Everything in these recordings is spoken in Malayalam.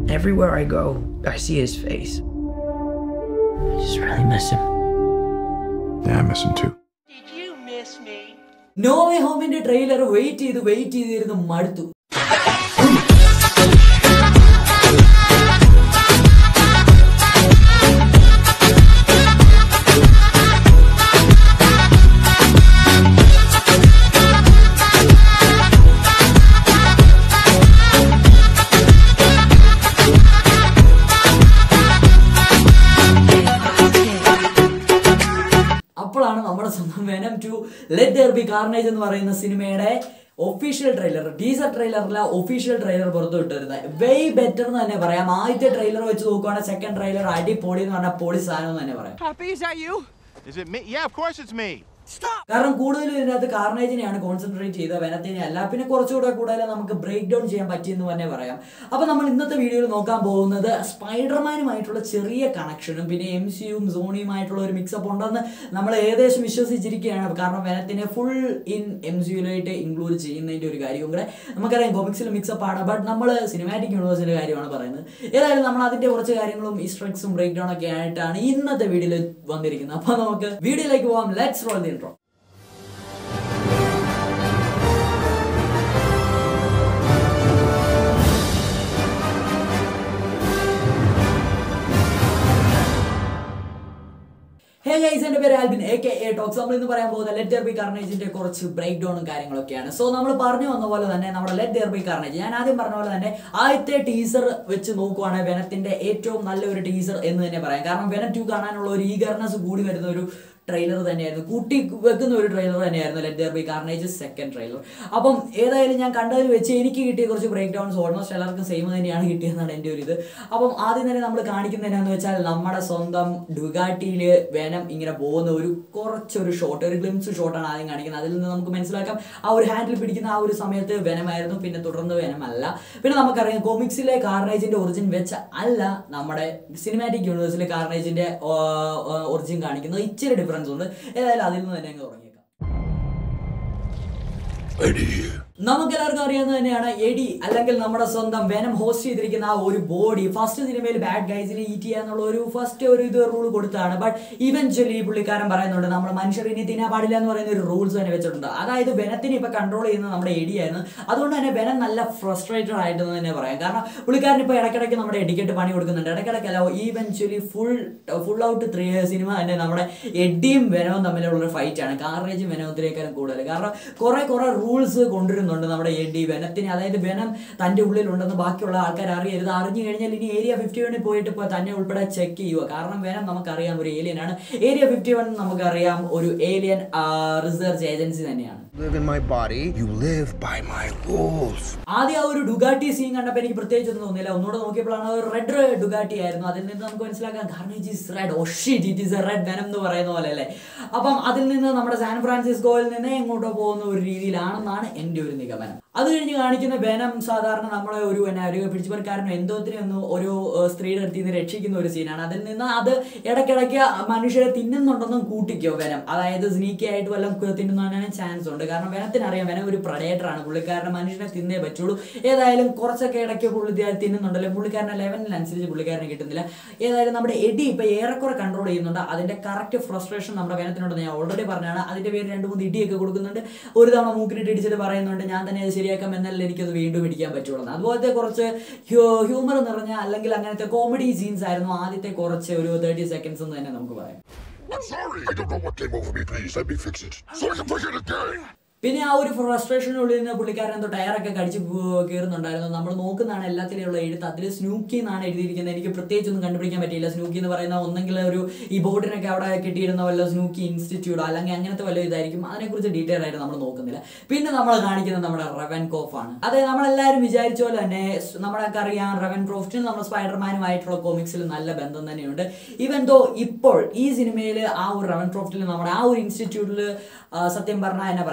Everywhere I go, I see his face. I just really miss him. Yeah, I miss him too. Did you miss me? No way ഹോമിന്റെ ട്രെയിലർ വെയിറ്റ് ചെയ്ത് വെയിറ്റ് ചെയ്തിരുന്ന് മടുത്തു അപ്പോഴാണ് നമ്മുടെ സ്വന്തം Venom two let there be Carnage എന്ന് പറയുന്ന സിനിമയുടെ ഒഫീഷ്യൽ ട്രെയിലർ ടീസർ ട്രെയിലറിലെ ഒഫീഷ്യൽ ട്രെയിലർ പുറത്തു വിട്ടിരുന്നത് വെയ് ബെറ്റർ എന്ന് തന്നെ പറയാം ആദ്യത്തെ ട്രെയിലർ വെച്ച് നോക്കുവാണെങ്കിൽ സെക്കൻഡ് ട്രെയിലർ അടിപൊളി എന്ന് പറഞ്ഞാൽ പൊളി സാധനം എന്ന് തന്നെ പറയാം Poppy, is that you? Is it me? Yeah, of course it's me. കാരണം കൂടുതലും ഇതിനകത്ത് കാർണേജിനെയാണ് കോൺസെൻട്രേറ്റ് ചെയ്ത വെനത്തിനെ അല്ല പിന്നെ കുറച്ചുകൂടെ കൂടുതൽ നമുക്ക് ബ്രേക്ക് ഡൗൺ ചെയ്യാൻ പറ്റിയെന്ന് തന്നെ പറയാം അപ്പൊ നമ്മൾ ഇന്നത്തെ വീഡിയോയിൽ നോക്കാൻ പോകുന്നത് സ്പൈഡർമാനുമായിട്ടുള്ള ചെറിയ കണക്ഷനും പിന്നെ എം സിയും സോണിയുമായിട്ടുള്ള ഒരു മിക്സപ്പ് ഉണ്ടെന്ന് നമ്മൾ ഏകദേശം വിശ്വസിച്ചിരിക്കുകയാണ് കാരണം വെനത്തിനെ ഫുൾ ഇൻ എം സിയുലായിട്ട് ഇൻക്ലൂഡ് ചെയ്യുന്നതിന്റെ ഒരു കാര്യം കൂടെ നമുക്കറിയാം കൊമിക്സിൽ മിക്സപ്പ് ആണ് ബട്ട് നമ്മൾ സിനിമാറ്റിക് യൂണിവേഴ്സിന്റെ കാര്യമാണ് പറയുന്നത് ഏതായാലും നമ്മൾ അതിന്റെ കുറച്ച് കാര്യങ്ങളും ഈസ്ട്രക്സും ബ്രേക്ക് ഡൗൺ ഒക്കെ ആയിട്ടാണ് ഇന്നത്തെ വീഡിയോയിൽ വന്നിരിക്കുന്നത് അപ്പൊ നമുക്ക് വീഡിയോയിലേക്ക് പോകാം let's roll the intro hey guys എന്റെ പേര് Albin A K A talks നമ്മൾ ഇന്ന് പറയാൻ പോകുന്ന ലെറ്റ് ബി കാർണേജിന്റെ കുറച്ച് ബ്രേക്ക് ഡൗണും കാര്യങ്ങളൊക്കെയാണ് സോ നമ്മൾ പറഞ്ഞു വന്ന പോലെ തന്നെ നമ്മുടെ ലെറ്റ് ബി കാർണേജ് ഞാൻ ആദ്യം പറഞ്ഞ പോലെ തന്നെ ആദ്യത്തെ ടീസർ വെച്ച് നോക്കുവാണെങ്കിൽ വെനത്തിന്റെ ഏറ്റവും നല്ലൊരു ടീസർ എന്ന് തന്നെ പറയാം കാരണം വെനം ടു കാണാനുള്ള ഒരു ഈഗർനെസ് കൂടി വരുന്ന ഒരു ട്രെയിലർ തന്നെയായിരുന്നു കൂട്ടി വെക്കുന്ന ഒരു ട്രെയിലർ തന്നെയായിരുന്നു let there be Carnage second trailer അപ്പം ഏതായാലും ഞാൻ കണ്ടതിൽ വെച്ച് എനിക്ക് കിട്ടിയ കുറച്ച് ബ്രേക്ക് ഡൗൺസ് ഓൾമോസ്റ്റ് എല്ലാവർക്കും സെയിം തന്നെയാണ് കിട്ടിയതെന്നാണ് എൻ്റെ ഒരു ഇത് അപ്പം ആദ്യം തന്നെ നമ്മൾ കാണിക്കുന്നത് എന്നാന്ന് വെച്ചാൽ നമ്മുടെ സ്വന്തം ഡുഗാട്ടിയിൽ വേനം ഇങ്ങനെ പോകുന്ന ഒരു കുറച്ചൊരു ഷോട്ട് ഒരു ഗ്ലിംസ് ഷോട്ടാണ് ആദ്യം കാണിക്കുന്നത് അതിൽ നിന്ന് നമുക്ക് മനസ്സിലാക്കാം ആ ഒരു ഹാൻഡിൽ പിടിക്കുന്ന ആ ഒരു സമയത്ത് വെനമായിരുന്നു പിന്നെ തുടർന്ന് വെനമല്ല പിന്നെ നമുക്കറിയാം കോമിക്സിലെ കാർണേജിന്റെ ഒറിജിൻ വെച്ച് അല്ല നമ്മുടെ സിനിമാറ്റിക് യൂണിവേഴ്സിലെ കാർണേജിന്റെ ഒറിജിൻ കാണിക്കുന്നത് ഇച്ചിരി ഡിഫറൻസ് ഉണ്ട് ഏതായാലും അതിൽ നിന്ന് തന്നെ അങ്ങ് തുടങ്ങിയേക്കാം നമുക്ക് എല്ലാവർക്കും അറിയാവുന്നത് തന്നെയാണ് എഡി അല്ലെങ്കിൽ നമ്മുടെ സ്വന്തം വെനം ഹോസ്റ്റ് ചെയ്തിരിക്കുന്ന ആ ഒരു ബോഡി ഫസ്റ്റ് സിനിമയിൽ ബാഡ് ഗൈസിനെ ഈറ്റ് ചെയ്യാന്നുള്ള ഒരു ഫസ്റ്റ് ഒരു ഇത് റൂൾ കൊടുത്താണ് ബട്ട് ഇവൻച്വലി പുള്ളിക്കാരൻ പറയുന്നുണ്ട് നമ്മൾ മനുഷ്യർ ഇനി തിന്നാൻ പാടില്ല എന്ന് പറയുന്ന ഒരു റൂൾസ് തന്നെ വെച്ചിട്ടുണ്ട് അതായത് വെനത്തിനെ ഇപ്പൊ കൺട്രോൾ ചെയ്യുന്നത് നമ്മുടെ എഡി ആയിരുന്നു അതുകൊണ്ട് തന്നെ വെനം നല്ല ഫ്രസ്ട്രേറ്റഡ് ആയിട്ടെന്ന് തന്നെ പറയാം കാരണം പുള്ളിക്കാരൻ ഇപ്പൊ ഇടയ്ക്കിടയ്ക്ക് നമ്മുടെ എഡിക്കറ്റ് പണി കൊടുക്കുന്നുണ്ട് ഇടയ്ക്കിടയ്ക്കല്ല eventually full full out three cinema തന്നെ നമ്മുടെ എഡിയും വെനവും തമ്മിലുള്ള ഒരു ഫൈറ്റ് ആണ് കാർണേജും വെനത്തിനേക്കാളും കൂടുതൽ കാരണം കുറെ കുറെ റൂൾസ് കൊണ്ടുവരുന്നുണ്ട് നമ്മുടെ എഡി വെനത്തിന് അതായത് വെനം തന്റെ ഉള്ളിലുണ്ടെന്ന് ബാക്കിയുള്ള ആൾക്കാർ അറിയരുത് അറിഞ്ഞു കഴിഞ്ഞാൽ ഇനി ഏരിയ ഫിഫ്റ്റി വണ്ണിൽ പോയിട്ട് ഇപ്പോൾ തന്നെ ഉൾപ്പെടെ ചെക്ക് ചെയ്യുക കാരണം വെനം നമുക്കറിയാം ഒരു ഏലിയൻ ആണ് ഏരിയ ഫിഫ്റ്റി വൺ നമുക്കറിയാം ഒരു ഏലിയൻ റിസർച്ച് ഏജൻസി തന്നെയാണ് live in my body. You live by my rules. ആദ്യം ആ ഒരു ഡുഗാട്ടി സീൻ കണ്ടപ്പോൾ എനിക്ക് പ്രത്യേകിച്ച് ഒന്നും തോന്നിയില്ല ഒന്നുകൂടെ നോക്കിയപ്പോഴാണ് ഒരു റെഡ് ഡുഗാട്ടി ആയിരുന്നു അതിൽ നിന്ന് നമുക്ക് മനസ്സിലാക്കാം Carnage is red oh shit it is a red Venom എന്ന് പറയുന്ന പോലെ അല്ലേ അപ്പം അതിൽ നിന്ന് നമ്മുടെ സാൻ ഫ്രാൻസിസ്കോയിൽ നിന്ന് എങ്ങോട്ടോ പോകുന്ന ഒരു രീതിയിലാണെന്നാണ് എൻ്റെ ഒരു നിഗമനം അത് കഴിഞ്ഞ് കാണിക്കുന്ന വെനം സാധാരണ നമ്മളെ ഒരു എന്നാ ഒരു പിടിച്ചുപറിക്കാരനോ എന്തോത്തിനും ഒന്ന് ഒരു ഏഹ്, സ്ത്രീയുടെ അടുത്ത് നിന്ന് രക്ഷിക്കുന്ന ഒരു സീനാണ് അതിൽ നിന്ന് അത് ഇടയ്ക്കിടയ്ക്ക് മനുഷ്യരെ തിന്നുന്നുണ്ടെന്നും കൂട്ടിക്കോ വെനം അതായത് സ്നീക്കി ആയിട്ട് വല്ലതും തിന്നുന്നതിന് ചാൻസ് ഉണ്ട് കാരണം വെനത്തിന് അറിയാം വെനം ഒരു പ്രഡേറ്റർ ആണ് പുള്ളിക്കാരനെ മനുഷ്യനെ തിന്നേ പറ്റുള്ളൂ ഏതായാലും കുറച്ചൊക്കെ ഇടയ്ക്ക് പുള്ളി തിന്നുന്നുണ്ടല്ലോ പുള്ളിക്കാരനെ ലെവലിനനുസരിച്ച് പുള്ളിക്കാരനെ കിട്ടുന്നില്ല ഏതായാലും നമ്മുടെ എഡി ഇപ്പൊ ഏറെക്കുറെ കൺട്രോൾ ചെയ്യുന്നുണ്ട് അതിന്റെ കറക്റ്റ് ഫ്രസ്ട്രേഷൻ നമ്മുടെ വെനത്തിനുണ്ടെന്ന് ഞാൻ ഓൾറെഡി പറഞ്ഞാണ് അതിന്റെ പേര് രണ്ട് മൂന്ന് ഇടിയൊക്കെ കൊടുക്കുന്നുണ്ട് ഒരു തവണ മൂക്കിനിട്ട് ഇടിച്ചിട്ട് പറയുന്നുണ്ട് ഞാൻ തന്നെ അത് ശരിയാക്കാം എന്നല്ല എനിക്കത് വീണ്ടും ഇടിക്കാൻ പറ്റുള്ളൂ എന്ന്. അതുപോലത്തെ കുറച്ച് ഹ്യൂമർ നിറഞ്ഞ അല്ലെങ്കിൽ അങ്ങനത്തെ കോമഡി സീൻസ് ആയിരുന്നു ആദ്യത്തെ കുറച്ച് ഒരു തേർട്ടി സെക്കൻഡ്സ് എന്ന് തന്നെ നമുക്ക് പറയാം I'm sorry. I don't know what came over me. Please let me fix it so I can play it again. പിന്നെ ആ ഒരു ഫ്രസ്ട്രേഷനുള്ളിൽ നിന്ന് പുള്ളിക്കാരൻ എന്തോ ടയറൊക്കെ കടിച്ച് പോ- കയറുന്നുണ്ടായിരുന്നു നമ്മൾ നോക്കുന്നതാണ് എല്ലാത്തിലുള്ള എഴുത്ത് അതിൽ സ്നൂക്കി എന്നാണ് എഴുതിയിരിക്കുന്നത് എനിക്ക് പ്രത്യേകിച്ചൊന്നും കണ്ടുപിടിക്കാൻ പറ്റിയില്ല സ്നൂക്കി എന്ന് പറയുന്ന ഒന്നെങ്കിൽ ഒരു ഈ ബോർഡിനൊക്കെ അവിടെ കെട്ടിയിരുന്ന വല്ല സ്നൂക്കി ഇൻസ്റ്റിറ്റ്യൂട്ടോ അല്ലെങ്കിൽ അങ്ങനത്തെ വല്ല ഇതായിരിക്കും അതിനെക്കുറിച്ച് ഡീറ്റെയിൽ ആയിട്ട് നമ്മൾ നോക്കുന്നില്ല പിന്നെ നമ്മൾ കാണിക്കുന്നത് നമ്മുടെ റെവൻ കോഫ് ആണ് അതെ നമ്മളെല്ലാവരും വിചാരിച്ച പോലെ തന്നെ സ് നമ്മളൊക്കെ അറിയാം റെവൻ ക്രോഫ്റ്റിന് നമ്മുടെ സ്പൈഡർമാനുമായിട്ടുള്ള കോമിക്സിൽ നല്ല ബന്ധം തന്നെയുണ്ട് ഈവൻ ദോ ഇപ്പോൾ ഈ സിനിമയിൽ ആ ഒരു റെവൻ ക്രോഫ്റ്റിൽ നമ്മുടെ ആ ഒരു ഇൻസ്റ്റിറ്റ്യൂട്ടിൽ സത്യം പറഞ്ഞാൽ എന്നാ പറയുന്നത് ഒരു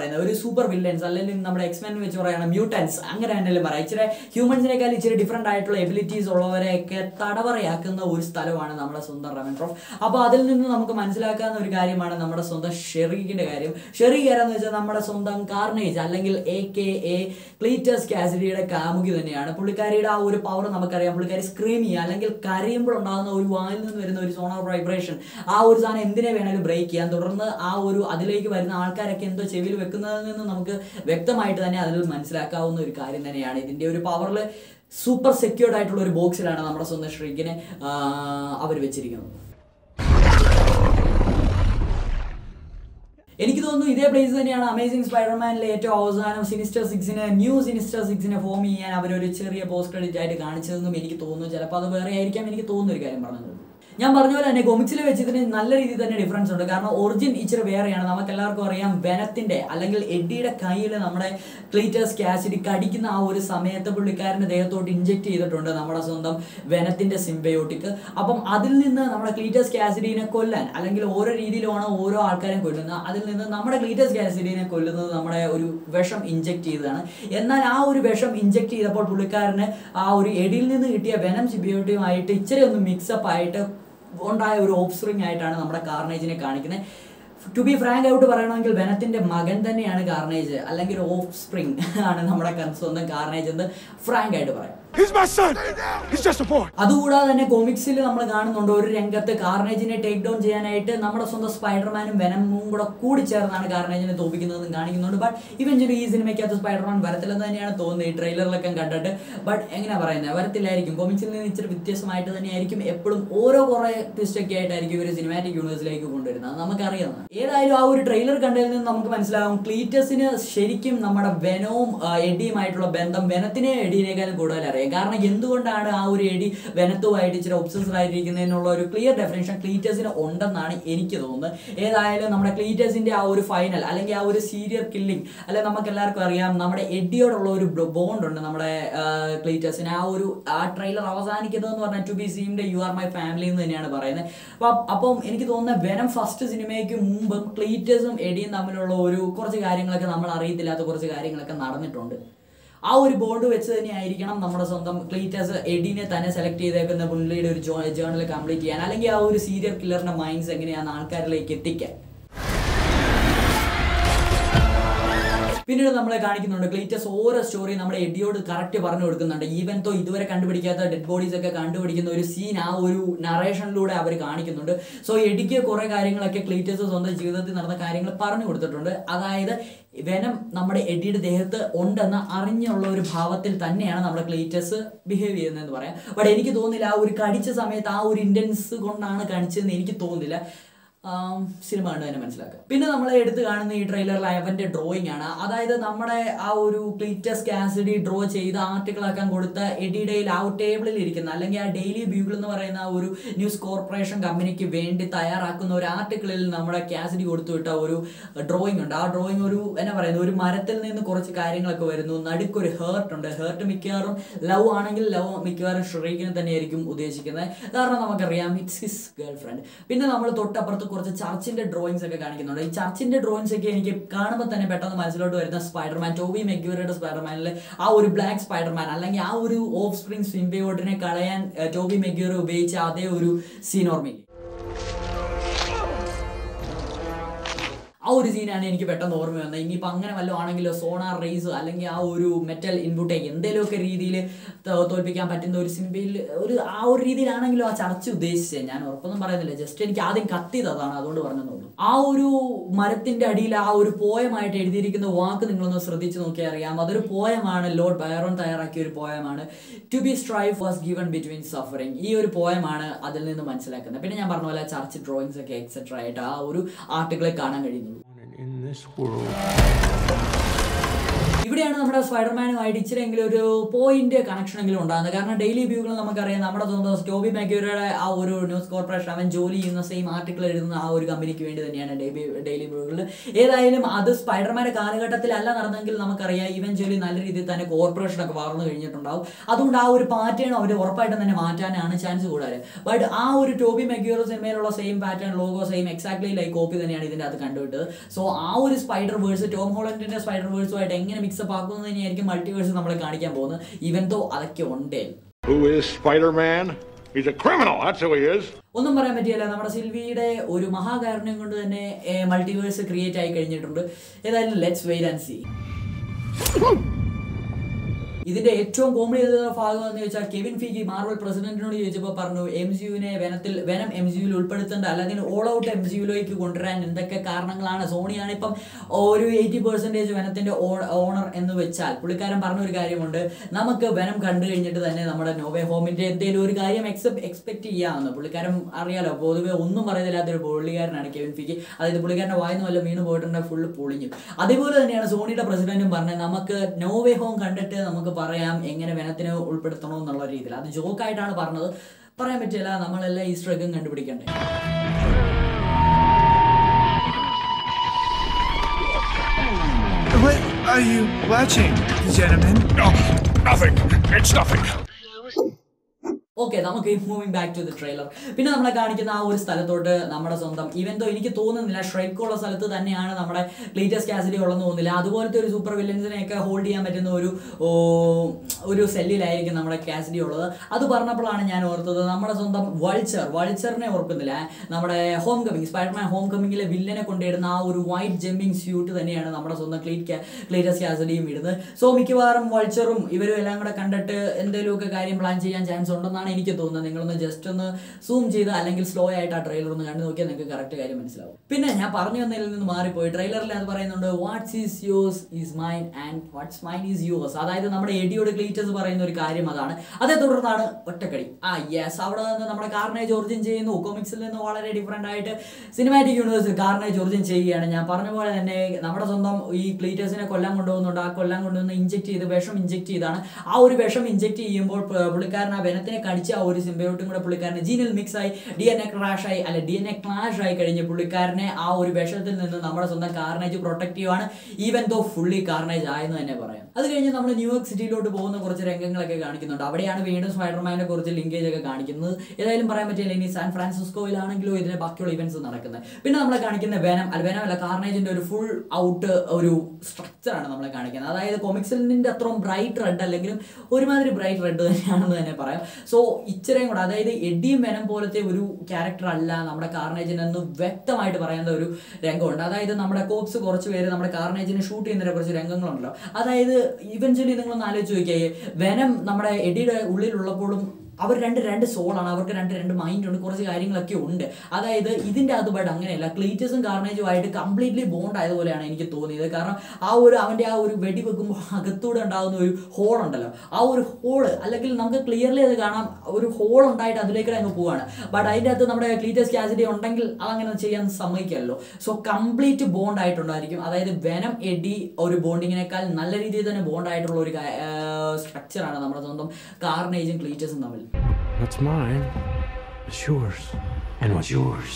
സൂപ്പർ വില്ലൻസ് അല്ലെങ്കിൽ നമ്മുടെ എക്സ്മെൻ വെച്ച് പറയുകയാണ് മ്യൂട്ടൻസ് അങ്ങനെ തന്നെയല്ലേ പറയാം ഇച്ചിരി ഹ്യൂമൻസിനേക്കാൾ ഇച്ചിരി ഡിഫറെൻ്റ് ആയിട്ടുള്ള എബിലിറ്റീസ് ഉള്ളവരെയൊക്കെ തടവറയാക്കുന്ന ഒരു സ്ഥലമാണ് നമ്മുടെ സ്വന്തം റെവൻട്രോഫ് അപ്പോൾ അതിൽ നിന്ന് നമുക്ക് മനസ്സിലാക്കാവുന്ന ഒരു കാര്യമാണ് നമ്മുടെ സ്വന്തം ഷെറീഖിന്റെ കാര്യം ഷെറീഖ് ആരാന്ന് വെച്ചാൽ നമ്മുടെ സ്വന്തം കാർണേജ് അല്ലെങ്കിൽ എ കെ എ ക്ലീറ്റസ് കാസിഡിയുടെ കാമുകി തന്നെയാണ് പുള്ളിക്കാരിയുടെ ആ ഒരു പവർ നമുക്കറിയാം പുള്ളിക്കാരി സ്ക്രീം ചെയ്യുക അല്ലെങ്കിൽ കരയുമ്പോൾ ഉണ്ടാകുന്ന ഒരു വായിൽ നിന്ന് വരുന്ന ഒരു സോണർ വൈബ്രേഷൻ ആ ഒരു സാധനം എന്തിനെ വേണേലും ബ്രേക്ക് ചെയ്യാൻ തുടർന്ന് ആ ഒരു അതിലേക്ക് വരുന്ന ആൾക്കാരൊക്കെ എന്തോ ചെവിയിൽ വെക്കുന്നതിൽ നിന്ന് നമുക്ക് വ്യക്തമായിട്ട് തന്നെ അതിൽ മനസ്സിലാക്കാവുന്ന ഒരു കാര്യം തന്നെയാണ് ഇതിന്റെ ഒരു പവറിൽ സൂപ്പർ സെക്യൂർഡ് ആയിട്ടുള്ള ഒരു ബോക്സിലാണ് നമ്മുടെ സ്വന്തം ശ്രീക്കിനെ അവർ വെച്ചിരിക്കുന്നത് എനിക്ക് തോന്നുന്നു ഇതേ പ്ലേസ് തന്നെയാണ് അമേസിംഗ് സ്പൈഡർമാനിലെ ഏറ്റവും അവസാനം സിനിസ്റ്റർ സിക്സിന് ന്യൂ സിനിസ്റ്റർ സിക്സിനെ ഫോം ചെയ്യാൻ അവരൊരു ചെറിയ പോസ്റ്റ് ക്രെഡിറ്റ് ആയിട്ട് കാണിച്ചതെന്നും എനിക്ക് തോന്നുന്നു ചിലപ്പോൾ അത് വേറെ ആയിരിക്കാം എനിക്ക് തോന്നുന്ന ഒരു കാര്യം പറഞ്ഞത് ഞാൻ പറഞ്ഞ പോലെ തന്നെ കൊമിക്സിൽ വെച്ച് ഇതിന് നല്ല രീതിയിൽ തന്നെ ഡിഫറൻസ് ഉണ്ട് കാരണം ഒറിജിൻ ഇച്ചിരി വേറെയാണ് നമുക്ക് എല്ലാവർക്കും അറിയാം വെനത്തിന്റെ അല്ലെങ്കിൽ എഡിയുടെ കയ്യിൽ നമ്മുടെ ക്ലീറ്റേഴ്സ് കാസിഡി കടിക്കുന്ന ആ ഒരു സമയത്ത് പുള്ളിക്കാരന്റെ ദേഹത്തോട്ട് ഇഞ്ചെക്ട് ചെയ്തിട്ടുണ്ട് നമ്മുടെ സ്വന്തം വെനത്തിന്റെ സിംബയോട്ടിക് അപ്പം അതിൽ നിന്ന് നമ്മുടെ ക്ലീറ്റേഴ്സ് കാസിഡിനെ കൊല്ലാൻ അല്ലെങ്കിൽ ഓരോ രീതിയിലാണ് ഓരോ ആൾക്കാരെയും കൊല്ലുന്നത് അതിൽ നിന്ന് നമ്മുടെ ക്ലീറ്റേഴ്സ് കാസിഡിനെ കൊല്ലുന്നത് നമ്മുടെ ഒരു വിഷം ഇഞ്ചെക്ട് ചെയ്തതാണ് എന്നാൽ ആ ഒരു വിഷം ഇഞ്ചെക്ട് ചെയ്തപ്പോൾ പുള്ളിക്കാരന് ആ ഒരു എഡിയിൽ നിന്ന് കിട്ടിയ വെനം സിബിയോട്ടിയുമായിട്ട് ഇച്ചിരി ഒന്ന് മിക്സപ്പ് ആയിട്ട് ഉണ്ടായ ഒരു ഓഫ് സ്പ്രിങ് ആയിട്ടാണ് നമ്മുടെ കാർണേജിനെ കാണിക്കുന്നത് ടു ബി ഫ്രാങ്ക് ഔട്ട് പറയണമെങ്കിൽ വെനത്തിന്റെ മകൻ തന്നെയാണ് കാർണേജ് അല്ലെങ്കിൽ ഓഫ് സ്പ്രിങ് ആണ് നമ്മുടെ കൺ- സ്വന്തം കാർണേജ് എന്ന് ഫ്രാങ്ക് ആയിട്ട് പറയാം He's my son. He's just a boy. അതുകൂടാതെ തന്നെ കോമിക്സിൽ നമ്മൾ കാണുന്നുണ്ട് ഒരു രംഗത്ത് കാർണേജിനെ ടേക്ക് ഡൗൺ ചെയ്യാനായിട്ട് നമ്മുടെ സ്വന്തം സ്പൈഡർമാനും വെനമും കൂടെ കൂടി ചേർന്നാണ് കാർണേജിനെ തോപ്പിക്കുന്നതെന്ന് കാണിക്കുന്നുണ്ട് ബട്ട് ഇവഞ്ചലി ഈ സിനിമയ്ക്കകത്ത് സ്പൈഡർമാൻ വരത്തില്ലെന്ന് തന്നെയാണ് തോന്നുന്നത് ഈ ട്രെയിലറിലൊക്കെ കണ്ടിട്ട് ബട്ട് എങ്ങനെയാ പറയുന്നത് വരത്തില്ലായിരിക്കും കോമിക്സിൽ നിന്ന് ഇച്ചിരി വ്യത്യസ്തമായിട്ട് തന്നെയായിരിക്കും എപ്പോഴും ഓരോ കുറേ ട്വിസ്റ്റ് ഒക്കെ ആയിട്ടായിരിക്കും ഇവർ സിനിമാറ്റിക് യൂണിവേഴ്സിലേക്ക് കൊണ്ടുവരുന്നത് അത് നമുക്കറിയാവുന്നതാണ് ഏതായാലും ആ ഒരു ട്രെയിലർ കണ്ടതിൽ നിന്ന് നമുക്ക് മനസ്സിലാവും ക്ലീറ്റസിന് ശരിക്കും നമ്മുടെ വെനവും ആ, എഡിയുമായിട്ടുള്ള ബന്ധം വെനത്തിനെ എഡിയിനേക്കാളും കൂടുതൽ അറിയാം കാരണം എന്തുകൊണ്ടാണ് ആ ഒരു എഡി വെനത്തുമായിട്ട് ഇച്ചിരി ഒബ്സസ്ഡ് ആയിരിക്കുന്നതിനുള്ള ഒരു ക്ലിയർ ഡെഫിനേഷൻ ക്ലീറ്റസിന് ഉണ്ടെന്നാണ് എനിക്ക് തോന്നുന്നത് ഏതായാലും നമ്മുടെ ക്ലീറ്റസിന്റെ ആ ഒരു ഫൈനൽ അല്ലെങ്കിൽ ആ ഒരു സീരിയൽ കില്ലിംഗ് അല്ലെ നമുക്ക് എല്ലാവർക്കും അറിയാം നമ്മുടെ എഡിയോടുള്ള ഒരു ബോണ്ട് ഉണ്ട് നമ്മുടെ ക്ലീറ്റസിന് ആ ഒരു ആ ട്രെയിലർ അവസാനിക്കുന്നതെന്ന് പറഞ്ഞാൽ to be seemed you are my family എന്ന് തന്നെയാണ് പറയുന്നത് അപ്പം അപ്പം എനിക്ക് തോന്നുന്നത് വെനം ഫസ്റ്റ് സിനിമയ്ക്ക് മുമ്പും ക്ലീറ്റസും എഡിയും തമ്മിലുള്ള ഒരു കുറച്ച് കാര്യങ്ങളൊക്കെ നമ്മൾ അറിയത്തില്ലാത്ത കുറച്ച് കാര്യങ്ങളൊക്കെ നടന്നിട്ടുണ്ട് ആ ഒരു ബോർഡ് വെച്ച് തന്നെ ആയിരിക്കണം നമ്മുടെ സ്വന്തം ക്ലീറ്റസ് എഡിനെ തന്നെ സെലക്ട് ചെയ്തേക്കുന്ന പുള്ളിയുടെ ഒരു ജേർണൽ കംപ്ലീറ്റ് ചെയ്യാൻ അല്ലെങ്കിൽ ആ ഒരു സീരിയൽ കില്ലറിന്റെ മൈൻഡ്സ് എങ്ങനെയാണ് ആൾക്കാരിലേക്ക് എത്തിക്കാൻ പിന്നീട് നമ്മളെ കാണിക്കുന്നുണ്ട് ക്ലീറ്റസ് ഓരോ സ്റ്റോറി നമ്മുടെ എഡിയോട് കറക്റ്റ് പറഞ്ഞു കൊടുക്കുന്നുണ്ട് ഈവൻ തോ ഇതുവരെ കണ്ടുപിടിക്കാത്ത ഡെഡ് ബോഡീസ് ഒക്കെ കണ്ടുപിടിക്കുന്ന ഒരു സീൻ ആ ഒരു നറേഷനിലൂടെ അവർ കാണിക്കുന്നുണ്ട് സോ എഡിക്ക് കുറെ കാര്യങ്ങളൊക്കെ ക്ലീറ്റസ് സ്വന്തം ജീവിതത്തിൽ നടന്ന കാര്യങ്ങൾ പറഞ്ഞു കൊടുത്തിട്ടുണ്ട് അതായത് വെനം നമ്മുടെ എഡിയുടെ ദേഹത്ത് ഉണ്ടെന്ന് അറിഞ്ഞുള്ള ഒരു ഭാവത്തിൽ തന്നെയാണ് നമ്മുടെ ക്ലീറ്റസ് ബിഹേവ് ചെയ്യുന്നതെന്ന് പറയാം ബട്ട് എനിക്ക് തോന്നുന്നില്ല ആ ഒരു കടിച്ച സമയത്ത് ആ ഒരു ഇന്റൻസ് കൊണ്ടാണ് കടിച്ചതെന്ന് എനിക്ക് തോന്നുന്നില്ല ആം, സിനിമ കണ്ട് തന്നെ മനസ്സിലാക്കുക പിന്നെ നമ്മൾ എടുത്ത് കാണുന്ന ഈ ട്രെയിലറിൽ അവന്റെ ഡ്രോയിങ് ആണ് അതായത് നമ്മുടെ ആ ഒരു ക്ലീറ്റസ് കാസിഡി ഡ്രോ ചെയ്ത് ആർട്ടിക്കിൾ ആക്കാൻ കൊടുത്ത എഡിയുടെ ആ ഒരു ടേബിളിൽ ഇരിക്കുന്ന അല്ലെങ്കിൽ ആ ഡെയിലി ബ്യൂഗിൾ എന്ന് പറയുന്ന ആ ഒരു ന്യൂസ് കോർപ്പറേഷൻ കമ്പനിക്ക് വേണ്ടി തയ്യാറാക്കുന്ന ഒരു ആർട്ടിക്കിളിൽ നമ്മുടെ കാസിഡി കൊടുത്തു വിട്ട ഒരു ഡ്രോയിങ് ഉണ്ട് ആ ഡ്രോയിങ് ഒരു എന്നാ പറയുന്നത് ഒരു മരത്തിൽ നിന്ന് കുറച്ച് കാര്യങ്ങളൊക്കെ വരുന്നു നടുക്കൊരു ഹേർട്ട് ഉണ്ട് ഹേർട്ട് മിക്കവാറും ലവ് ആണെങ്കിൽ ലവ് മിക്കവാറും ഷ്രീക്കിനെ തന്നെയായിരിക്കും ഉദ്ദേശിക്കുന്നത് കാരണം നമുക്കറിയാം ഇറ്റ്സ് ഹിസ് ഗേൾ ഫ്രണ്ട് പിന്നെ നമ്മൾ തൊട്ടപ്പുറത്ത് കുറച്ച് ചർച്ചിന്റെ ഡ്രോയിങ്സ് ഒക്കെ കാണിക്കുന്നുണ്ട് ഈ ചർച്ചിന്റെ ഡ്രോയിങ്സ് ഒക്കെ എനിക്ക് കാണുമ്പോൾ തന്നെ പെട്ടെന്ന് മനസ്സിലോട്ട് വരുന്ന സ്പൈഡർമാൻ ടോബി മെഗ്യൂരയുടെ സ്പൈഡർമാനിൽ ആ ഒരു ബ്ലാക്ക് സ്പൈഡർമാൻ അല്ലെങ്കിൽ ആ ഒരു ഓഫ് സ്പ്രിങ് സ്വിംബിയോട്ടിനെ കളയാൻ ഏഹ്, ടോബി മെഗ്യൂർ ഉപയോഗിച്ച അതേ ഒരു സീൻ ഓർമ്മയില്ലേ ആ ഒരു സീനാണ് എനിക്ക് പെട്ടെന്ന് ഓർമ്മ വന്നത് ഇനിയിപ്പോൾ അങ്ങനെ വല്ലതും ആണെങ്കിലോ സോണാർ റേസ് അല്ലെങ്കിൽ ആ ഒരു മെറ്റൽ ഇൻപുട്ടെ എന്തെങ്കിലുമൊക്കെ രീതിയിൽ തോൽപ്പിക്കാൻ പറ്റുന്ന ഒരു സിമ്പിൾ ഒരു ആ ഒരു രീതിയിലാണെങ്കിലും ആ ചർച്ച ഉദ്ദേശിച്ചത് ഞാൻ ഉറപ്പൊന്നും പറയുന്നില്ല ജസ്റ്റ് എനിക്ക് ആദ്യം കത്തിയത് അതാണ് അതുകൊണ്ട് പറഞ്ഞതെന്നുള്ളൂ ആ ഒരു മരത്തിന്റെ അടിയിൽ ആ ഒരു പോയമായിട്ട് എഴുതിയിരിക്കുന്ന വാക്ക് നിങ്ങളൊന്ന് ശ്രദ്ധിച്ച് നോക്കിയാൽ അറിയാം അതൊരു പോയമാണ് ലോർഡ് ബയറോൺ തയ്യാറാക്കിയ ഒരു പോയമാണ് to be strive was given between suffering ഈ ഒരു പോയമാണ് അതിൽ നിന്ന് മനസ്സിലാക്കുന്നത് പിന്നെ ഞാൻ പറഞ്ഞ പോലെ ചർച്ച് ഡ്രോയിങ്സ് ഒക്കെ എക്സെട്ര ആയിട്ട് ആ ഒരു ആർട്ടിക്കിളെ കാണാൻ കഴിയുന്നുള്ളൂ In this world. ഇവിടെയാണ് നമ്മുടെ സ്പൈഡർമാനുമായിട്ട് ഇച്ചിരിയെങ്കിലും ഒരു പോയിന്റ് കണക്ഷൻ എങ്കിലും ഉണ്ടാകുന്നത് കാരണം ഡെയിലി വ്യൂകൾ നമുക്കറിയാം നമ്മുടെ സ്വന്തം സ്റ്റോബി മാഗ്യൂരയുടെ ആ ഒരു ന്യൂസ് കോർപ്പറേഷൻ അവൻ ജോലി ചെയ്യുന്ന സെയിം ആർട്ടിക്കിൾ എഴുതുന്ന ആ ഒരു കമ്പനിക്ക് വേണ്ടി തന്നെയാണ് ഡെയിലി ഡെയിലി വ്യൂകളിൽ ഏതായാലും അത് സ്പൈഡർമാന്റെ കാലഘട്ടത്തിലല്ല നടന്നെങ്കിൽ നമുക്കറിയാം ഇവൻച്വലി നല്ല രീതിയിൽ തന്നെ കോർപ്പറേഷൻ ഒക്കെ വളർന്നു കഴിഞ്ഞിട്ടുണ്ടാവും അതുകൊണ്ട് ആ ഒരു പാറ്റേൺ അവർ ഉറപ്പായിട്ടും തന്നെ മാറ്റാനാണ് ചാൻസ് കൂടുതൽ ബട്ട് ആ ഒരു ടോബി മെഗ്യൂറോ സിനിമയിലുള്ള same pattern logo same exactly like copy തന്നെയാണ് ഇതിന്റെ അകത്ത് കണ്ടുവിട്ടത് സോ ആ ഒരു സ്പൈഡർ വേഴ്സ് ടോം ഹോളൻഡിന്റെ സ്പൈഡർ വേഴ്സുമായിട്ട് എങ്ങനെ മിക്സപ്പ് ആക്കുന്നത് തന്നെയായിരിക്കും മൾട്ടിവേഴ്സ് നമ്മളെ കാണിക്കാൻ പോകുന്നത് ഈവൻ തോ അതൊക്കെ ഉണ്ടേ Who is Spider-Man? He's a criminal, that's who he is. ഒന്നും പറയാൻ പറ്റിയല്ല നമ്മുടെ സിൽവിയുടെ ഒരു മഹാകാരുണ്യം കൊണ്ട് തന്നെ മൾട്ടിവേഴ്സ് ക്രിയേറ്റ് ആയി കഴിഞ്ഞിട്ടുണ്ട് ഏതായാലും ലെറ്റ്സ് വെയിറ്റ് ആൻഡ് സി ഇതിന്റെ ഏറ്റവും കോമഡി ചെയ്ത ഭാഗം എന്ന് വെച്ചാൽ കെവിൻ ഫീഗി മാർവൽ പ്രസിഡന്റിനോട് ചോദിച്ചപ്പോൾ പറഞ്ഞു എം സി യുവിനെ വനത്തിൽ വനം എം സി യുവിൽ ഉൾപ്പെടുത്തേണ്ട അല്ലെങ്കിൽ ഓൾ ഔട്ട് എം സി യുയിലേക്ക് കൊണ്ടുവരാൻ എന്തൊക്കെ കാരണങ്ങളാണ് സോണിയാണ് ഇപ്പം ഒരു എയ്റ്റി പെർസെൻറ്റേജ് വനത്തിന്റെ ഓണർ എന്ന് വെച്ചാൽ പുള്ളിക്കാരൻ പറഞ്ഞ ഒരു കാര്യമുണ്ട് നമുക്ക് വനം കണ്ടു കഴിഞ്ഞിട്ട് തന്നെ നമ്മുടെ നോവേ ഹോമിന്റെ എന്തെങ്കിലും ഒരു കാര്യം എക്സെപ്റ്റ് എക്സ്പെക്ട് ചെയ്യാമെന്ന് പുള്ളിക്കാരൻ അറിയാലോ പൊതുവെ ഒന്നും പറയുന്നില്ലാത്തൊരു പുള്ളിക്കാരനാണ് കെവിൻ ഫിക്കി അതായത് പുള്ളിക്കാരന്റെ വായന വല്ല വീണ് പോയിട്ടുണ്ടെങ്കിൽ ഫുള്ള് പൊളിഞ്ഞു അതേപോലെ തന്നെയാണ് സോണിയുടെ പ്രസിഡന്റും പറഞ്ഞത് നമുക്ക് നോവേ ഹോം കണ്ടിട്ട് നമുക്ക് പറയാം എങ്ങനെ വനത്തിന് ഉൾപ്പെടുത്തണം എന്നുള്ള രീതിയിൽ അത് ജോക്കായിട്ടാണ് പറഞ്ഞത് പറയാൻ പറ്റില്ല നമ്മളെല്ലാം ഈസ്റ്റർ എഗും കണ്ടുപിടിക്കണ്ടേ What are you watching, gentlemen? No, nothing. It's nothing. Okay നമുക്ക് moving back to the trailer പിന്നെ നമ്മളെ കാണിക്കുന്ന ആ ഒരു സ്ഥലത്തോട്ട് നമ്മുടെ സ്വന്തം ഈവൻ തോ എനിക്ക് തോന്നുന്നില്ല ഷ്രൈക്ക് ഉള്ള സ്ഥലത്ത് തന്നെയാണ് നമ്മുടെ ക്ലീറ്റസ് കാസിഡി ഉള്ളതെന്ന് തോന്നുന്നില്ല അതുപോലത്തെ ഒരു സൂപ്പർ വില്ലൻസിനെയൊക്കെ ഹോൾഡ് ചെയ്യാൻ പറ്റുന്ന ഒരു ഓ, ഒരു സെല്ലിലായിരിക്കും നമ്മുടെ കാസിഡി ഉള്ളത് അത് പറഞ്ഞപ്പോഴാണ് ഞാൻ ഓർത്തത് നമ്മുടെ സ്വന്തം വൾച്ചർ വൾച്ചറിനെ ഓർക്കുന്നില്ല നമ്മുടെ ഹോം കമ്മിങ് സ്പൈഡർമാൻ ഹോം കമ്മിങ്ങിലെ വില്ലനെ കൊണ്ടിടുന്ന ആ ഒരു വൈറ്റ് ജമ്പിങ് സ്യൂട്ട് തന്നെയാണ് നമ്മുടെ സ്വന്തം ക്ലീറ്റ് ക്ലീറ്റസ് കാസിഡിയും ഇടുന്നത് സോ മിക്കവാറും വൾച്ചറും ഇവരും എല്ലാം കൂടെ കണ്ടിട്ട് എന്തെങ്കിലുമൊക്കെ കാര്യം പ്ലാൻ ചെയ്യാൻ ചാൻസ് ഉണ്ടെന്നാണ് എനിക്ക് തോന്നുന്നത് നിങ്ങളൊന്ന് ജസ്റ്റ് ഒന്ന് സൂം ചെയ്ത് അല്ലെങ്കിൽ സ്ലോ ആയിട്ട് ആ ട്രെയിലർ ഒന്ന് കണ്ടു നോക്കിയാൽ നിങ്ങൾക്ക് കറക്റ്റ് കാര്യം മനസ്സിലാവും പിന്നെ ഞാൻ പറഞ്ഞു വന്നതിൽ നിന്ന് മാറിപ്പോയി ട്രെയിലറിൽ അത് പറയുന്നുണ്ട് what's is yours is mine and what's mine is yours അതായത് നമ്മുടെ എഡിയോട് ക്ലീറ്റസ് പറയുന്ന ഒരു കാര്യം അതാണ് അതേ തുടർന്നാണ് ഒറ്റക്കടി ആ യെസ് അവിടെ നിന്ന് നമ്മുടെ കാർണേജ് ഒറിജിൻ ചെയ്യുന്നു കോമിക്സിൽ നിന്ന് വളരെ ഡിഫറെൻ്റ് ആയിട്ട് സിനിമാറ്റിക് യൂണിവേഴ്സിൽ കാർണേജ് ഒറിജിൻ ചെയ്യുകയാണ് ഞാൻ പറഞ്ഞ പോലെ തന്നെ നമ്മുടെ സ്വന്തം ഈ ക്ലീറ്റേഴ്സിനെ കൊല്ലാൻ കൊണ്ടുപോകുന്നുണ്ട് ആ കൊല്ലാൻ കൊണ്ടുവന്ന് ഇഞ്ചെക്ട് ചെയ്ത് വിഷം ഇഞ്ചെക്ട് ചെയ്താണ് ആ ഒരു വിഷം ഇഞ്ചെക്ട് ചെയ്യുമ്പോൾ പ- പുള്ളിക്കാരൻ ആ വെനത്തിനെ കടിച്ച ആ ഒരു സിംബയോട്ടും കൂടെ പുള്ളിക്കാരന് ജീനിൽ മിക്സ് ആയി ഡി എൻ എ ക്രാഷ് ആയി അല്ലെ ഡി എൻ എ ക്ലാഷ് ആയി കഴിഞ്ഞ് പുള്ളിക്കാരനെ ആ ഒരു വിഷത്തിൽ നിന്ന് നമ്മുടെ സ്വന്തം കാർണേജ് പ്രൊട്ടക്ട് ചെയ്യുവാണ് ഈവൻ ദോ ഫുള്ളി കാർണേജ് ആയെന്ന് തന്നെ പറയാം അത് കഴിഞ്ഞ് നമ്മൾ ന്യൂയോർക്ക് സിറ്റിയിലോട്ട് പോകുന്ന കുറച്ച് രംഗങ്ങളൊക്കെ കാണിക്കുന്നുണ്ട് അവിടെയാണ് വീണ്ടും സ്പൈഡർമാനെ കുറിച്ച് ലിങ്കേജ് ഒക്കെ കാണിക്കുന്നത് ഏതായാലും പറയാൻ പറ്റില്ല ഇനി സാൻ ഫ്രാൻസിസ്കോയിലാണെങ്കിലും ഇതിന്റെ ബാക്കിയുള്ള ഇവന്റ്സ് നടക്കുന്നത് പിന്നെ നമ്മളെ കാണിക്കുന്ന വെനം അല്ല വെനം അല്ല കാർണേജിന്റെ ഒരു ഫുൾ ഔട്ട് ഒരു സ്ട്രക്ചർ ആണ് നമ്മളെ കാണിക്കുന്നത് അതായത് കൊമിക്സിന്റെ അത്രയും ബ്രൈറ്റ് റെഡ് അല്ലെങ്കിലും ഒരുമാതിരി ബ്രൈറ്റ് റെഡ് തന്നെയാണെന്ന് തന്നെ പറയാം സോ ഇച്ചിരിയും കൂടെ അതായത് എഡിയും വെനം പോലത്തെ ഒരു ക്യാരക്ടർ അല്ല നമ്മുടെ കാർണേജിന് എന്ന് വ്യക്തമായിട്ട് പറയുന്ന ഒരു രംഗമുണ്ട് അതായത് നമ്മുടെ കോപ്സ് കുറച്ച് പേര് നമ്മുടെ കാർണേജിനെ ഷൂട്ട് ചെയ്യുന്നതിനെ കുറച്ച് രംഗങ്ങളുണ്ടല്ലോ അതായത് ഇവൻച്വലി നിങ്ങളൊന്ന് ആലോചിച്ച് നോക്കിയേ വെനം നമ്മുടെ എഡിയുടെ ഉള്ളിലുള്ളപ്പോഴും അവർ രണ്ട് രണ്ട് സോളാണ് അവർക്ക് രണ്ട് രണ്ട് മൈൻഡ് ഉണ്ട് കുറച്ച് കാര്യങ്ങളൊക്കെ ഉണ്ട് അതായത് ഇതിന്റെ അത് ബട്ട് അങ്ങനെയല്ല ക്ലീറ്റസും കാർണേജും ആയിട്ട് കംപ്ലീറ്റ്ലി ബോണ്ട് ആയതുപോലെയാണ് എനിക്ക് തോന്നിയത് കാരണം ആ ഒരു അവന്റെ ആ ഒരു വെടി വെക്കുമ്പോൾ അകത്തൂടെ ഉണ്ടാകുന്ന ഒരു ഹോൾ ഉണ്ടല്ലോ ആ ഒരു ഹോള് അല്ലെങ്കിൽ നമുക്ക് ക്ലിയർലി അത് കാണാം ഒരു ഹോൾ ഉണ്ടായിട്ട് അതിലേക്ക് അങ്ങ് പോവാണ് ബട്ട് അതിൻ്റെ അകത്ത് നമ്മുടെ ക്ലീറ്റസ് കാസിറ്റി ഉണ്ടെങ്കിൽ അതങ്ങനെ ചെയ്യാൻ സമ്മതിക്കല്ലോ സോ കംപ്ലീറ്റ് ബോണ്ട് ആയിട്ടുണ്ടായിരിക്കും അതായത് വെനം എഡി ഒരു ബോണ്ടിങ്ങിനേക്കാൾ നല്ല രീതിയിൽ തന്നെ ബോണ്ട് ആയിട്ടുള്ള ഒരു സ്ട്രക്ചറാണ് നമ്മുടെ സ്വന്തം കാർണേജും ക്ലീറ്റസും തമ്മിൽ What's mine is yours. And what's yours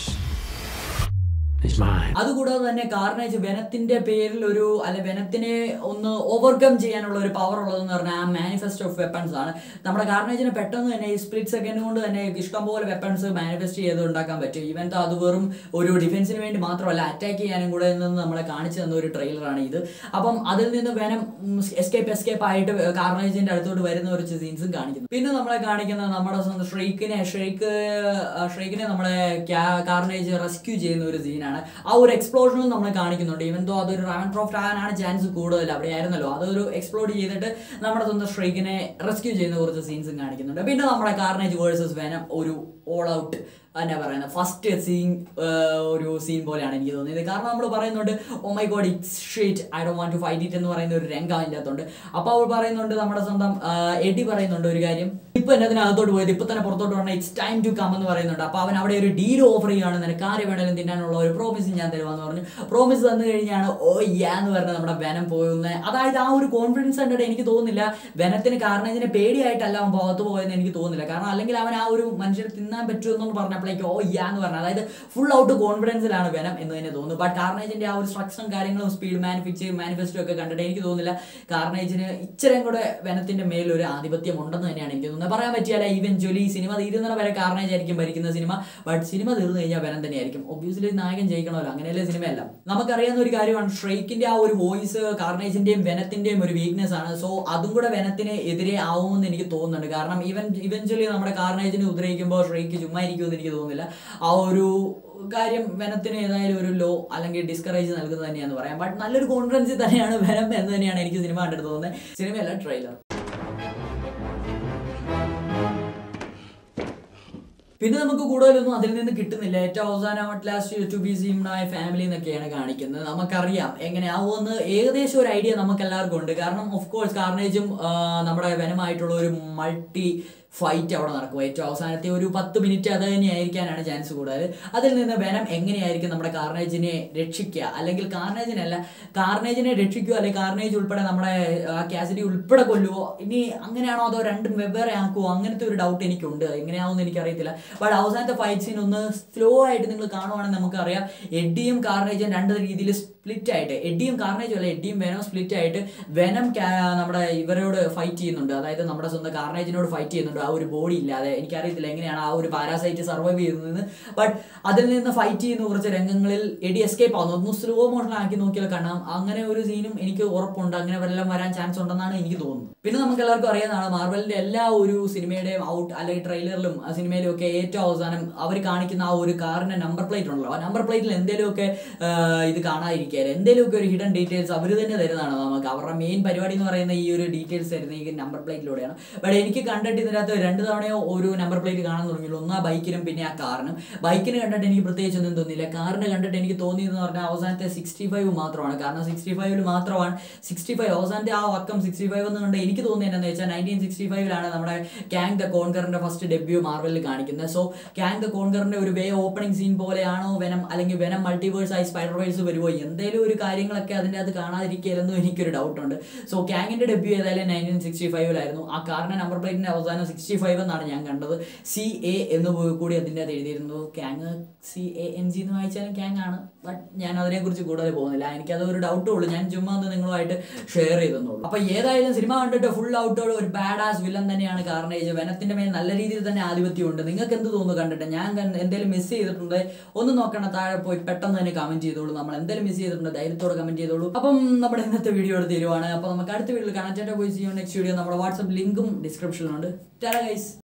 is mine. അതുകൂടാതെ തന്നെ കാർണേജ് വെനത്തിന്റെ പേരിൽ ഒരു അല്ലെ വെനത്തിനെ ഒന്ന് ഓവർകം ചെയ്യാനുള്ള ഒരു പവർ ഉള്ളതെന്ന് പറഞ്ഞാൽ ആ മാനിഫെസ്റ്റ് ഓഫ് വെപ്പൺസ് ആണ് നമ്മുടെ കാർണേജിനെ പെട്ടെന്ന് തന്നെ ഈ സ്പ്ലിറ്റ് സെക്കൻഡ് കൊണ്ട് തന്നെ ഇഷ്ടംപോലെ വെപ്പൺസ് മാനിഫെസ്റ്റ് ചെയ്ത് ഉണ്ടാക്കാൻ പറ്റും ഈവൻ അത് വെറും ഒരു ഡിഫൻസിന് വേണ്ടി മാത്രമല്ല അറ്റാക്ക് ചെയ്യാനും കൂടെ നിന്ന് നമ്മളെ കാണിച്ചു തന്ന ഒരു ട്രെയിലറാണ് ഇത് അപ്പം അതിൽ നിന്ന് വെനം എസ്കേപ്പ് എസ്കേപ്പ് ആയിട്ട് കാർണേജിന്റെ അടുത്തോട്ട് വരുന്ന ഒരു സീൻസും കാണിക്കുന്നു പിന്നെ നമ്മളെ കാണിക്കുന്ന നമ്മുടെ സ്വന്തം ഷ്രൈക്കിനെ ഷ്രൈക്ക് ഷ്രൈക്കിനെ നമ്മളെ കാർണേജ് റെസ്ക്യൂ ചെയ്യുന്ന ഒരു സീനാണ് ആ ഒരു എക്സ്പ്ലോഷനും നമ്മൾ കാണിക്കുന്നുണ്ട് ഈവൻ തോ അതൊരു റാവൻ ക്രോഫ്റ്റ് ആകാനാണ് ചാൻസ് കൂടുതൽ അവിടെ ആയിരുന്നല്ലോ അതൊരു എക്സ്പ്ലോഡ് ചെയ്തിട്ട് നമ്മുടെ സ്വന്തം ഷ്രൈക്കിനെ റെസ്ക്യൂ ചെയ്യുന്ന കുറച്ച് സീൻസും കാണിക്കുന്നുണ്ട് പിന്നെ നമ്മുടെ കാർണേജ് വേഴ്സസ് വെനം ഒരു ഓൾ ഔട്ട് എന്നാ പറയുന്നത് ഫസ്റ്റ് സീൻ ഒരു സീൻ പോലെയാണ് എനിക്ക് തോന്നിയത് കാരണം നമ്മൾ പറയുന്നുണ്ട് oh my god it's shit I do want to fight it എന്ന് പറയുന്ന ഒരു രംഗം അതിൻ്റെ അകത്തുണ്ട് അപ്പോൾ അവൾ പറയുന്നുണ്ട് നമ്മുടെ സ്വന്തം ആ, എഡി പറയുന്നുണ്ട് ഒരു കാര്യം ഇപ്പൊ എന്നെ അതിനകത്തോട്ട് പോയത് ഇപ്പൊ തന്നെ പുറത്തോട്ട് വരണം ഇറ്റ്സ് ടൈം ടു കം എന്ന് പറയുന്നുണ്ട് അപ്പോൾ അവൻ അവിടെ ഒരു ഡീൽ ഓഫർ ചെയ്യുകയാണ് നിനക്ക് ആരെ വേണേലും തിന്നാനുള്ള ഒരു പ്രോമിസ് ഞാൻ തരുമെന്ന് പറഞ്ഞു പ്രോമിസ് തന്നു കഴിഞ്ഞാണ് ഓ യാ എന്ന് പറഞ്ഞ് നമ്മുടെ വെനം പോകുന്നത് അതായത് ആ ഒരു കോൺഫിഡൻസ് കണ്ടിട്ട് എനിക്ക് തോന്നുന്നില്ല വെനത്തിന് കാരണം ഇതിനെ പേടിയായിട്ടല്ല അവൻ പുറത്ത് പോയെന്ന് എനിക്ക് തോന്നുന്നില്ല കാരണം അല്ലെങ്കിൽ അവൻ ആ ഒരു മനുഷ്യരെ തിന്നാൻ പറ്റുമെന്ന് പറഞ്ഞപ്പോഴേക്ക് ഓ യാ എന്ന് പറഞ്ഞു അതായത് ഫുൾ ഔട്ട് കോൺഫിഡൻസിലാണ് വെനം എന്ന് തന്നെ തോന്നുന്നു ബട്ട് കാർണേജിന്റെ ആ ഒരു സ്ട്രക്ചറും കാര്യങ്ങളും സ്പീഡ് മാനിഫിക്ചർ മാനിഫെസ്റ്റോ ഒക്കെ കണ്ടിട്ട് എനിക്ക് തോന്നുന്നില്ല കാർണേജിന് ഇച്ചിരി കൂടെ വെനത്തിന്റെ മേൽ ഒരു ആധിപത്യം ഉണ്ടെന്ന് തന്നെയാണ് എനിക്ക് തോന്നുന്നത് പറയാൻ പറ്റിയാല ഈവൻച്വലി സിനിമ തീരുന്ന വരെ കാർണേജ് ആയിരിക്കും ഭരിക്കുന്ന സിനിമ ബട്ട് സിനിമ തീർന്നു കഴിഞ്ഞാൽ വെനം തന്നെയായിരിക്കും ഒബ്വിയസ്ലി നായകൻ ജയിക്കണമല്ലോ അങ്ങനെയല്ലേ സിനിമയല്ല നമുക്കറിയാവുന്ന ഒരു കാര്യമാണ് ഷ്രൈക്കിന്റെ ആ ഒരു വോയിസ് കാർണേജിന്റെയും വെനത്തിന്റെയും ഒരു വീക്ക്നെസ് ആണ് സോ അതും കൂടെ വെനത്തിന് എതിരെ ആവുമെന്ന് എനിക്ക് തോന്നുന്നുണ്ട് കാരണം ഇവൻ ഇവൻച്വലി നമ്മുടെ കാർണേജിനെ ഉദ്രവിക്കുമ്പോൾ ഷ്രൈക്ക് ചുമ്മാ ഇരിക്കുമെന്ന് എനിക്ക് തോന്നുന്നില്ല ആ ഒരു കാര്യം വെനത്തിന് ഏതായാലും ഒരു ലോ അല്ലെങ്കിൽ ഡിസ്കറേജ് നൽകുന്നത് തന്നെയാന്ന് പറയാം ബട്ട് നല്ലൊരു കോൺഫിഡൻസിൽ തന്നെയാണ് വെനം എന്ന് തന്നെയാണ് എനിക്ക് സിനിമ കണ്ടിട്ട് തോന്നുന്നത് സിനിമയല്ല ട്രെയിലർ പിന്നെ നമുക്ക് കൂടുതലൊന്നും അതിൽ നിന്ന് കിട്ടുന്നില്ല ഏറ്റവും അവസാനം അറ്റ് ലാസ്റ്റ് ടു ബി സീംഡായ ഫാമിലി എന്നൊക്കെയാണ് കാണിക്കുന്നത് നമുക്കറിയാം എങ്ങനെയാവുമെന്ന് ഏകദേശം ഒരു ഐഡിയ നമുക്ക് എല്ലാവർക്കും ഉണ്ട് കാരണം ഓഫ് കോഴ്സ് കാർണേജും ആ, നമ്മുടെ വനമായിട്ടുള്ള ഒരു മൾട്ടി ഫൈറ്റ് അവിടെ നടക്കും ഏറ്റവും അവസാനത്തെ ഒരു പത്ത് മിനിറ്റ് അത് തന്നെയായിരിക്കാനാണ് ചാൻസ് കൂടുതൽ അതിൽ നിന്ന് വെനം എങ്ങനെയായിരിക്കും നമ്മുടെ കാർണേജിനെ രക്ഷിക്കുക അല്ലെങ്കിൽ കാർണേജിനല്ല കാർണേജിനെ രക്ഷിക്കുക അല്ലെങ്കിൽ കാർണേജ് ഉൾപ്പെടെ നമ്മുടെ ആ കാസിഡി ഉൾപ്പെടെ കൊല്ലുവോ ഇനി അങ്ങനെയാണോ അതോ രണ്ടും വെവ്വേറെ ആക്കുവോ അങ്ങനത്തെ ഒരു ഡൗട്ട് എനിക്കുണ്ട് എങ്ങനെയാവുമെന്ന് എനിക്കറിയത്തില്ല ബട്ട് അവസാനത്തെ ഫൈറ്റ് സീൻ ഒന്ന് സ്ലോ ആയിട്ട് നിങ്ങൾ കാണുവാണെങ്കിൽ നമുക്കറിയാം എഡിയും കാർണേജും രണ്ട് രീതിയിൽ സ്പ്ലിറ്റ് ആയിട്ട് എഡിയും കാർണേജും അല്ല എഡിയും വെനം സ്പ്ലിറ്റ് ആയിട്ട് വെനം കാ- നമ്മുടെ ഇവരോട് ഫൈറ്റ് ചെയ്യുന്നുണ്ട് അതായത് നമ്മുടെ സ്വന്തം കാർണേജിനോട് ഫൈറ്റ് ചെയ്യുന്നുണ്ട് ആ ഒരു ബോഡി ഇല്ലാതെ എനിക്കറിയത്തില്ല എങ്ങനെയാണ് ആ ഒരു പാരാസൈറ്റ് സർവൈവ് ചെയ്യുന്നതെന്ന് ബട്ട് അതിൽ നിന്ന് ഫൈറ്റ് ചെയ്യുന്ന കുറച്ച് രംഗങ്ങളിൽ എഡി എസ്കേപ്പ് ആവുന്നു ഒന്ന് സ്ലോ മോഷൻ ആക്കി നോക്കിയാൽ കാണാം അങ്ങനെ ഒരു സീനും എനിക്ക് ഉറപ്പുണ്ട് അങ്ങനെ വല്ലതും വരാൻ ചാൻസ് ഉണ്ടെന്നാണ് എനിക്ക് തോന്നുന്നത് പിന്നെ നമുക്ക് എല്ലാവർക്കും അറിയാവുന്നതാണ് മാർവലിന്റെ എല്ലാ ഒരു സിനിമയുടെയും ഔട്ട് അല്ലെങ്കിൽ ട്രെയിലറിലും ആ സിനിമയിലും ഒക്കെ ഏറ്റവും അവസാനം അവർ കാണിക്കുന്ന ആ ഒരു കാറിന്റെ നമ്പർ പ്ലേറ്റ് ഉണ്ടല്ലോ ആ നമ്പർ പ്ലേറ്റിൽ എന്തെങ്കിലുമൊക്കെ ഇത് കാണാതിരിക്കുക എന്തെങ്കിലുമൊക്കെ ഒരു ഹിഡൻ ഡീറ്റെയിൽസ് അവർ തന്നെ തരുന്നതാണ് നമുക്ക് അവരുടെ മെയിൻ പരിപാടി എന്ന് പറയുന്ന ഈ ഒരു ഡീറ്റെയിൽസ് തരുന്ന ഈ നമ്പർ പ്ലേറ്റിലൂടെയാണ് ബട്ട് എനിക്ക് കണ്ടിട്ട് ഇതിനകത്ത് രണ്ട് തവണയോ ഒരു നമ്പർ പ്ലേറ്റ് കാണാൻ തുടങ്ങിയുള്ളൂ ഒന്ന് ആ ബൈക്കിനും പിന്നെ ആ കാറിനും ബൈക്കിന് കണ്ടിട്ട് എനിക്ക് പ്രത്യേകിച്ച് ഒന്നും തോന്നിയില്ല കാറിന് കണ്ടിട്ട് എനിക്ക് തോന്നിയതെന്ന് പറഞ്ഞാൽ അവസാനത്തെ സിക്സ്റ്റി ഫൈവ് മാത്രമാണ് കാരണം സിക്സ്റ്റി ഫൈവിൽ മാത്രമാണ് സിക്സ്റ്റി ഫൈവ് അവസാനത്തെ ആ വക്കം സിക്സ്റ്റി ഫൈവ് എന്ന് കണ്ട് എനിക്ക് തോന്നിയത് എന്താണെന്ന് വെച്ചാൽ നയൻറ്റീൻ സിക്സ്റ്റി ഫൈവിലാണ് നമ്മുടെ ക്യാങ് ദ കോൺകറിന്റെ ഫസ്റ്റ് ഡെബ്യൂ മാർവലിൽ കാണിക്കുന്നത് സോ ക്യാങ് ദ കോൺകറിന്റെ ഒരു വേ ഓപ്പണിംഗ് സീൻ പോലെയാണോ വെനം അല്ലെങ്കിൽ വെനം മൾട്ടിവേഴ്സ് ആയി സ്പൈഡർ വേഴ്സ് വരുമോ എന്തെങ്കിലും ഒരു കാര്യങ്ങളൊക്കെ അതിൻ്റെ അത് കാണാതിരിക്കലെന്നും എനിക്കൊരു ഡൗട്ട് ഉണ്ട് സോ ക്യാങ്ങിന്റെ ഡെബ്യൂ ഏതായാലും നയൻറ്റീൻ സിക്സ്റ്റി ഫൈവിലായിരുന്നു ആ കാറിന്റെ നമ്പർ പ്ലേറ്റിന്റെ അവസാനം സിക്സ്റ്റി ഫൈവ് എന്നാണ് ഞാൻ കണ്ടത് സി എ എന്ന് പോയി കൂടി അതിൻ്റെ അത് എഴുതിയിരുന്നു Kang C A N G എന്ന് വായിച്ചാലും ക്യാങ് ആണ് ബട്ട് ഞാൻ അതിനെക്കുറിച്ച് കൂടുതൽ പോകുന്നില്ല എനിക്കത് ഒരു ഡൗട്ടേ ഉള്ളൂ ഞാൻ ചുമ്മാ ഒന്ന് നിങ്ങളുമായിട്ട് ഷെയർ ചെയ്തെന്നുള്ളൂ അപ്പൊ ഏതായാലും സിനിമ കണ്ടിട്ട് ഫുൾ ഔട്ടോട് ഒരു ബാഡ് ആസ് വില്ലൻ തന്നെയാണ് കാർണേജ് വെനത്തിന്റെ മേൽ നല്ല രീതിയിൽ തന്നെ ആധിപത്യമുണ്ട് നിങ്ങൾക്ക് എന്ത് തോന്നുന്നു കണ്ടിട്ട് ഞാൻ കണ്ട് എന്തെങ്കിലും മിസ് ചെയ്തിട്ടുണ്ട് ഒന്ന് നോക്കണം താഴെ പോയി പെട്ടെന്ന് തന്നെ കമന്റ് ചെയ്തോളൂ നമ്മൾ എന്തെങ്കിലും മിസ് ചെയ്തിട്ടുണ്ട് ധൈര്യത്തോടെ കമന്റ് ചെയ്തോളൂ അപ്പം നമ്മുടെ ഇന്നത്തെ വീഡിയോ എടുത്ത് തരുവാണ് അപ്പൊ നമുക്ക് അടുത്ത വീഡിയോയിൽ കാണാൻ ചേട്ടാ പോയി ചെയ്യും നെക്സ്റ്റ് വീഡിയോ നമ്മുടെ വാട്സ്ആപ്പ് ലിങ്കും ഡിസ്ക്രിപ്ഷനിലുണ്ട് ടാ ഗൈസ്